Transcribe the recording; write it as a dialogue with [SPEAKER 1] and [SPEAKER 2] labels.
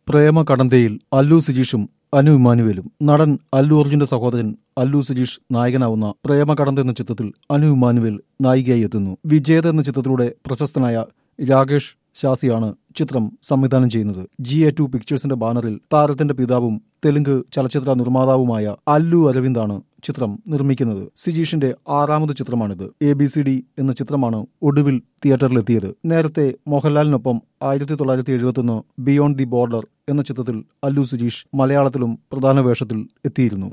[SPEAKER 1] പ്രേമ കടന്തയിൽ അല്ലു സുജീഷും അനു ഇമാനുവേലും നടൻ അല്ലു അർജുന്റെ സഹോദരൻ അല്ലു സുജീഷ് നായകനാവുന്ന പ്രേമ കടന്ത എന്ന ചിത്രത്തിൽ അനു ഇമാനുവേൽ നായികയായി എത്തുന്നു വിജേത എന്ന ചിത്രത്തിലൂടെ പ്രശസ്തനായ രാകേഷ് ശാസിയാണ് ചിത്രം സംവിധാനം ചെയ്യുന്നത് ജി എ ടു പിക്ചേഴ്സിന്റെ ബാനറിൽ താരത്തിന്റെ പിതാവും തെലുങ്ക് ചലച്ചിത്ര നിർമ്മാതാവുമായ അല്ലു അരവിന്ദാണ് ചിത്രം നിർമ്മിക്കുന്നത് സിജീഷിന്റെ ആറാമത് ചിത്രമാണിത് എ ബി സി ഡി എന്ന ചിത്രമാണ് ഒടുവിൽ തിയേറ്ററിലെത്തിയത് നേരത്തെ മോഹൻലാലിനൊപ്പം ആയിരത്തി തൊള്ളായിരത്തി എഴുപത്തൊന്ന് ബിയോണ്ട് ദി ബോർഡർ എന്ന ചിത്രത്തിൽ അല്ലു സുജീഷ് മലയാളത്തിലും പ്രധാന വേഷത്തിൽ എത്തിയിരുന്നു